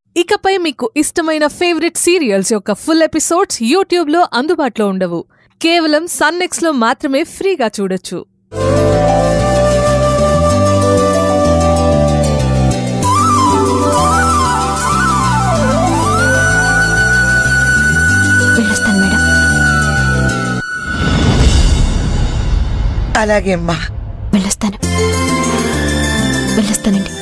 ఇకపై మీకు ఇష్టమైన ఫేవరెట్ సీరియల్స్ యొక్క ఫుల్ ఎపిసోడ్స్ యూట్యూబ్లో అందుబాటులో ఉండవు కేవలం సన్నెక్స్లో మాత్రమే ఫ్రీగా చూడొచ్చు వెళ్ళొస్తాను మేడం అలాగే అమ్మా వెళ్ళొస్తాను వెళ్ళొస్తానండి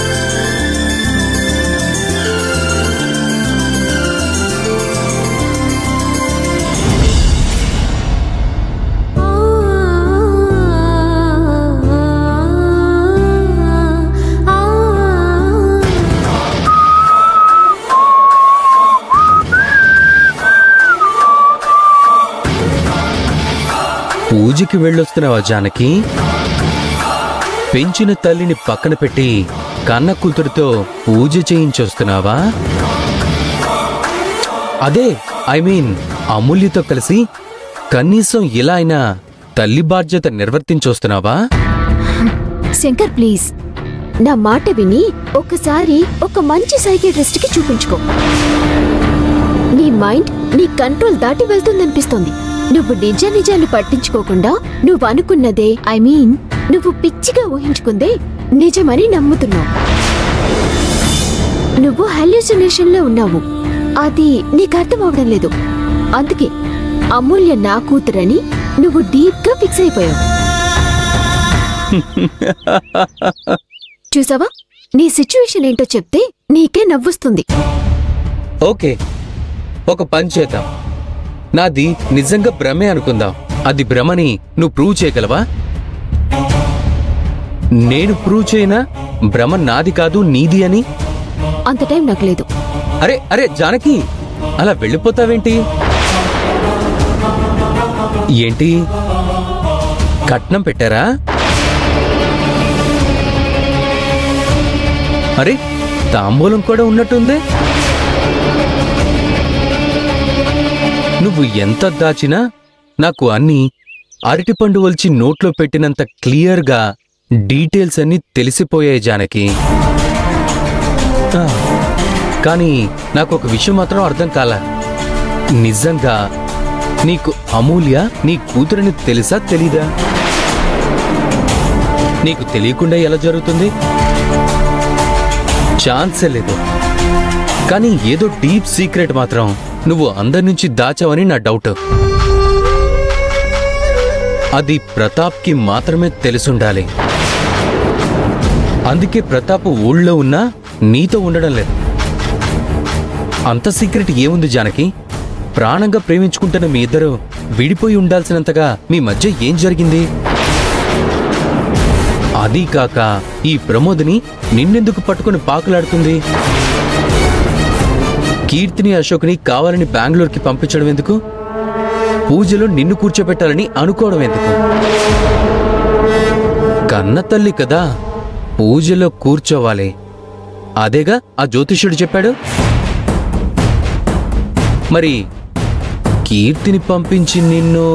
పూజకి వెళ్ళొస్తున్నావా జానకి పెంచిన తల్లిని పక్కన పెట్టి కన్న కూతురుతో పూజ చేయించొస్తున్నావా అదే ఐ మీన్ అమూల్యతో కలిసి కనీసం ఇలా అయినా తల్లి బాధ్యత నిర్వర్తించొస్తున్నావా శంకర్ ప్లీజ్ నా మాట విని ఒకసారి ఒక మంచి సైకియాట్రిస్ట్ కి చూపించుకో నీ మైండ్ నీ కంట్రోల్ దాటి వెళ్తుందనిపిస్తోంది నువ్వు నిజ నిజాలు పట్టించుకోకుండా నువ్వు అనుకున్నదే ఐ మీన్ నువ్వు పిచ్చిగా ఊహించుకుందే నిజమని నమ్ముతున్నావు నువ్వు hallucination లో ఉన్నావు అది నీకు అర్థం అవడం లేదు అందుకే అమూల్య నా కూతురని నువ్వు డీప్ గా ఫిక్స్ అయిపోయావు చూసావా నీ సిచ్యువేషన్ ఏంటో చెప్తే నీకే నవ్వొస్తుంది ఓకే ఒక పని చేద్దాం నాది నిజంగా భ్రమే అనుకుందాం అది భ్రమని నువ్వు ప్రూవ్ చేయగలవా నేను ప్రూవ్ చేయనా భ్రమ నాది కాదు నీది అని అంత టైం నాకు లేదు అరే అరే జానకి అలా వెళ్ళిపోతావేంటి ఏంటి కట్నం పెట్టారా అరే తాంబూలం కూడా ఉన్నట్టుందే నువ్వు ఎంత దాచినా నాకు అన్ని అరటిపండు వల్చి నోట్లో పెట్టినంత క్లియర్గా డీటెయిల్స్ అన్ని తెలిసిపోయాయి జానకి ఆ, కానీ నాకు ఒక విషయం మాత్రం అర్థం కాల నిజంగా నీకు అమూల్య నీ కూతురని తెలుసా తెలీదా నీకు తెలియకుండా ఎలా జరుగుతుంది ఛాన్సే లేదు కానీ ఏదో డీప్ సీక్రెట్ మాత్రం నువ్వు అందరి నుంచి దాచావని నా డౌట్ అది ప్రతాప్కి మాత్రమే తెలుసుండాలి అందుకే ప్రతాప్ ఊళ్ళో ఉన్నా నీతో ఉండడం లేదు అంత సీక్రెట్ ఏముంది జానకి ప్రాణంగా ప్రేమించుకుంటున్న మీ ఇద్దరు విడిపోయి ఉండాల్సినంతగా మీ మధ్య ఏం జరిగింది అదీ కాక ఈ ప్రమోదిని నిన్నెందుకు పట్టుకుని పాకులాడుతుంది కీర్తిని అశోక్ని కావాలని బెంగళూరుకి పంపించడం ఎందుకు పూజలో నిన్ను కూర్చోబెట్టాలని అనుకోవడం ఎందుకు కన్న తల్లి కదా పూజలో కూర్చోవాలి అదేగా ఆ జ్యోతిష్యుడు చెప్పాడు మరి కీర్తిని పంపించి నిన్ను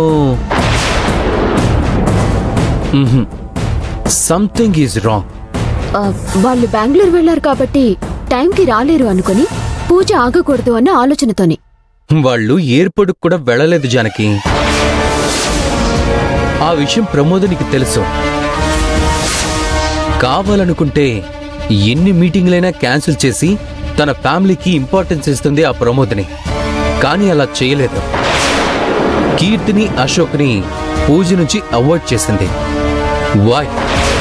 సంథింగ్ ఈజ్ రాంగ్ ఆ, వాళ్ళు బెంగళూరు వెళ్లారు కాబట్టి టైంకి రాలేరు అనుకుని పూజ ఆగకూడదు అన్న ఆలోచనతోనే వాళ్ళు ఏర్పడుకు కూడా వెళ్ళలేదు జానకి ఆ విషయం ప్రమోదనికి తెలుసు కావాలనుకుంటే ఎన్ని మీటింగ్లైనా క్యాన్సిల్ చేసి తన ఫ్యామిలీకి ఇంపార్టెన్స్ ఇస్తుంది ఆ ప్రమోదని కానీ అలా చేయలేదు కీర్తిని అశోక్ని పూజ నుంచి అవాయిడ్ చేసింది వాయ్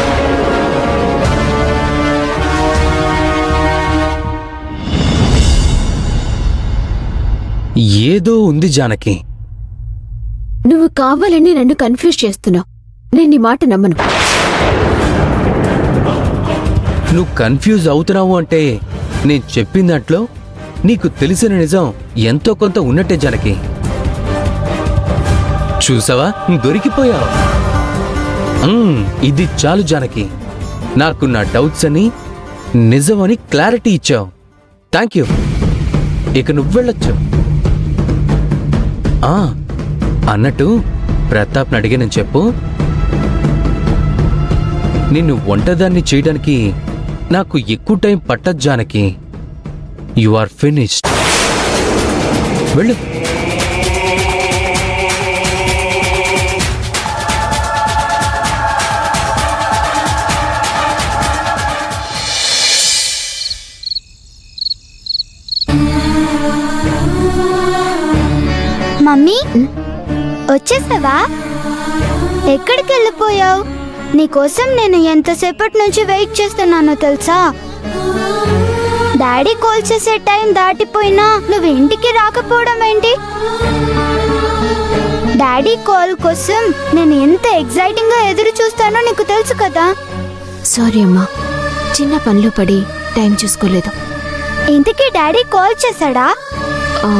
ఏదో ఉంది జానకి నువ్వు కావాలని నన్ను కన్ఫ్యూజ్ చేస్తున్నావు నేను నీ మాట నమ్మను నువ్వు కన్ఫ్యూజ్ అవుతున్నావు అంటే నేను చెప్పిన దాంట్లో నీకు తెలిసిన నిజం ఎంతో కొంత ఉన్నట్టే జనకి చూసావా దొరికిపోయావు మ్మ్, ఇది చాలు జానకి నాకు నా డౌట్స్ అని నిజమని క్లారిటీ ఇచ్చావు థ్యాంక్ యూ ఇక నువ్వు వెళ్ళొచ్చు ఆ, అన్నట్టు ప్రతాప్ని అడిగానని చెప్పు నిన్ను ఒంటదాన్ని చేయడానికి నాకు ఎక్కువ టైం పట్టదు జానకి యు ఆర్ ఫినిష్డ్ వెళ్ళు మమ్మీ వచ్చేసావా ఎక్కడికి వెళ్ళిపోయావు నీకోసం నేను ఎంతసేపటి నుంచి వెయిట్ చేస్తున్నానో తెలుసా డాడీ కాల్ చేసే టైం దాటిపోయినా నువ్వు ఇంటికి రాకపోవడం ఏంటి డాడీ కాల్ కోసం నేను ఎంత ఎగ్జైటింగ్ గా ఎదురు చూస్తానో నీకు తెలుసు కదా సారీ అమ్మా చిన్న పనిలో పడి టైం చూసుకోలేదు ఇంతకీ డాడీ కాల్ చేశాడా ఆ,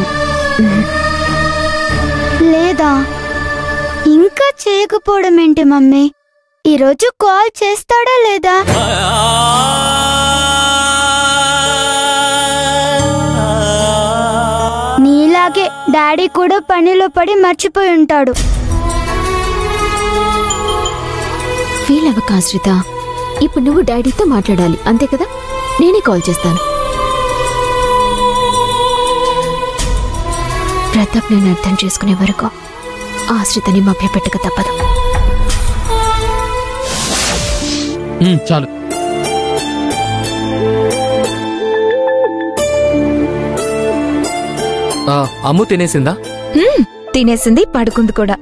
లేదా ఇంకా చేయకపోవడం ఏంటి మమ్మీ ఈరోజు కాల్ చేస్తాడా లేదా నీలాగే డాడీ కూడా పనిలో పడి మర్చిపోయి ఉంటాడు ఫీల్ అవ్వక ఆశ్రిత ఇప్పుడు నువ్వు డాడీతో మాట్లాడాలి అంతే కదా నేనే కాల్ చేస్తాను ప్రతాప్ నేను అర్థం చేసుకునే వరకు ఆశ్రితని మభ్యపెట్టక తప్పదు ఉమ్, చాలు ఆ, అమ్ము తినేసిందా హ్మ్, తినేసింది పడుకుంది కూడా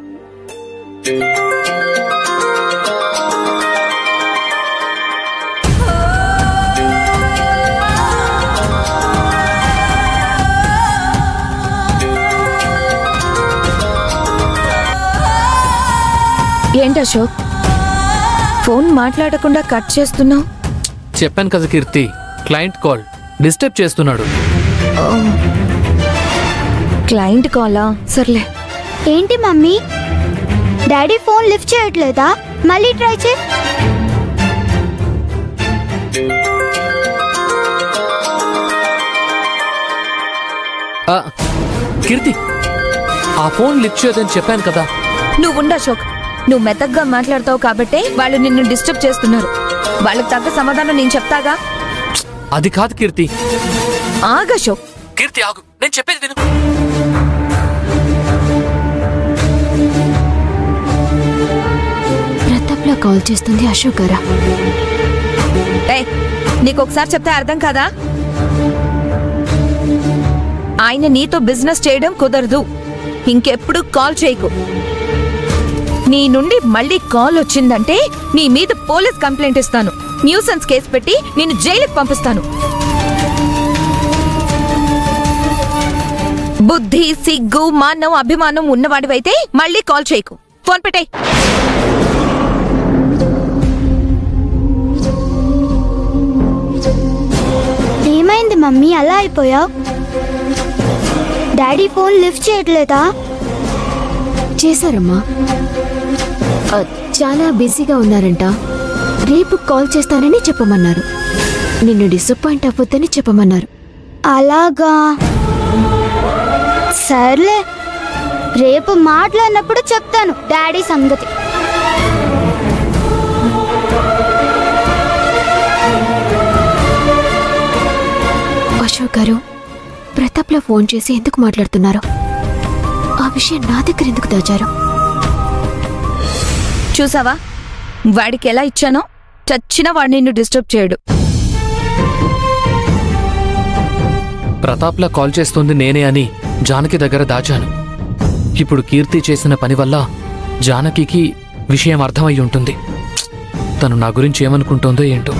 ఏంటి అశోక్ ఫోన్ మాట్లాడకుండా కట్ చేస్తున్నావు చెప్పాను కదా కీర్తి క్లయింట్ కాల్ డిస్టర్బ్ చేస్తున్నాడు క్లయింట్ కాలా సర్లే ఏంటి మమ్మీ డాడీ ఫోన్ లిఫ్ట్ చేయట్లేదా మళ్ళీ ట్రై చేయి ఆ, కీర్తి ఆ ఫోన్ లిఫ్ట్ చేయదని చెప్పాను కదా నువ్వు ఉండు అశోక్ నువ్వు మెత్తగ్గా మాట్లాడతావు కాబట్టే వాళ్ళు నిన్ను డిస్టర్బ్ చేస్తున్నారు వాళ్ళకి తగ్గ సమాధానం నేను చెప్తాగా అది కాదు కీర్తి ఆగు అశోక్ కీర్తి ఆగు నేను చెప్పేది విను ప్రతాప్లా కాల్ చేస్తుంది అశోక్ గారా ఏయ్ నీకు ఒకసారి చెప్తే అర్థం కాదా ఆయన నీతో బిజినెస్ చేయడం కుదరదు ఇంకెప్పుడు కాల్ చేయకు నీ నుండి మళ్ళీ కాల్ వచ్చిందంటే నీ మీద పోలీస్ కంప్లైంట్ ఇస్తాను న్యూసెన్స్ కేసు పెట్టి నేను జైలుకి పంపిస్తాను బుద్ధి సిగ్గు మానవం అభిమానం ఉన్నవాడివైతే మళ్ళీ కాల్ చేయకు ఫోన్ పెట్టేయ్ ఏమైంది మమ్మీ అలా అయిపోయావు డాడీ ఫోన్ లిఫ్ట్ చేయట్లేదా చేశారమ్మా ఆ, చాలా బిజీగా ఉన్నారంట రేపు కాల్ చేస్తానని చెప్పమన్నారు నిన్ను డిసప్పాయింట్ అవ్వద్దని చెప్పమన్నారు అలాగా సర్లే రేపు మాట్లాడినప్పుడు చెప్తాను డాడీ సంగతి అశోక్ గారు ప్రతాప్లో ఫోన్ చేసి ఎందుకు మాట్లాడుతున్నారు ఆ విషయం నా దగ్గర ఎందుకు దాచారు చూసావా వాడికి ఎలా ఇచ్చానో చచ్చినా వాడు నిన్ను డిస్టర్బ్ చేయడు ప్రతాప్లా కాల్ చేస్తుంది నేనే అని జానకి దగ్గర దాచాను ఇప్పుడు కీర్తి చేసిన పని వల్ల జానకికి విషయం అర్థమై ఉంటుంది తను నా గురించి ఏమనుకుంటోందో ఏంటో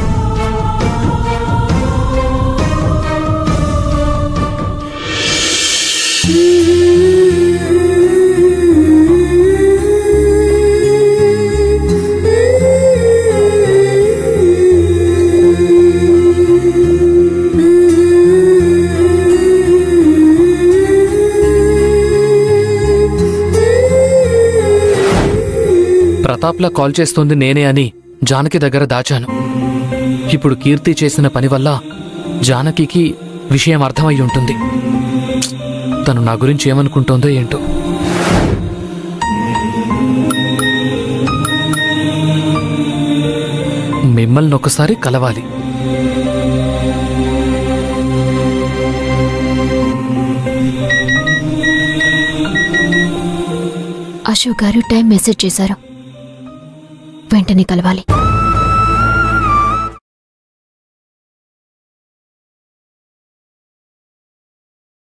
ప్రతాప్లా కాల్ చేస్తుంది నేనే అని జానకి దగ్గర దాచాను ఇప్పుడు కీర్తి చేసిన పని వల్ల జానకికి విషయం అర్థమై ఉంటుంది తను నా గురించి ఏమనుకుంటోందో ఏంటో మిమ్మల్ని ఒకసారి కలవాలి అశోక్ గారు టైం మెసేజ్ చేశారు వెంటనే కలవాలి